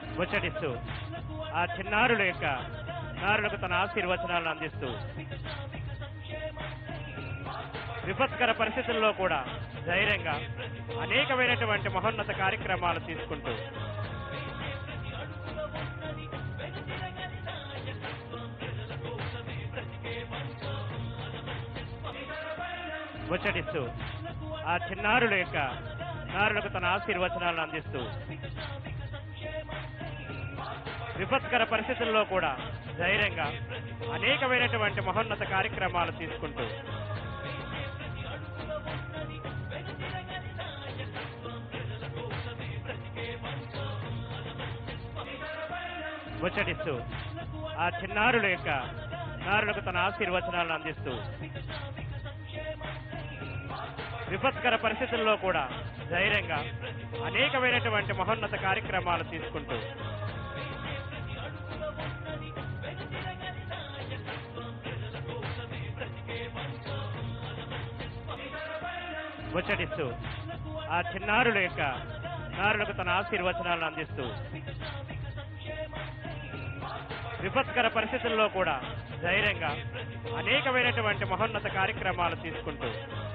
ముచ్చటిస్తూ ఆ చిన్నారుల యొక్క నారులకు తన ఆశీర్వచనాలను అందిస్తూ విపత్కర పరిస్థితుల్లో కూడా ధైర్యంగా అనేకమైనటువంటి మహోన్నత కార్యక్రమాలు తీసుకుంటూ ముచ్చటిస్తూ ఆ చిన్నారుల యొక్క నారులకు తన ఆశీర్వచనాలను అందిస్తూ విపత్కర పరిస్థితుల్లో కూడా ధైర్యంగా అనేకమైనటువంటి మహోన్నత కార్యక్రమాలు తీసుకుంటూ ముచ్చటిస్తూ ఆ చిన్నారుల యొక్క నారులకు తన ఆశీర్వచనాలను అందిస్తూ విపత్కర పరిస్థితుల్లో కూడా ధైర్యంగా అనేకమైనటువంటి మహోన్నత కార్యక్రమాలు తీసుకుంటూ ముచ్చటిస్తూ ఆ చిన్నారుల యొక్క నారులకు తన ఆశీర్వచనాలను అందిస్తూ విపత్కర పరిస్థితుల్లో కూడా ధైర్యంగా అనేకమైనటువంటి మహోన్నత కార్యక్రమాలు తీసుకుంటూ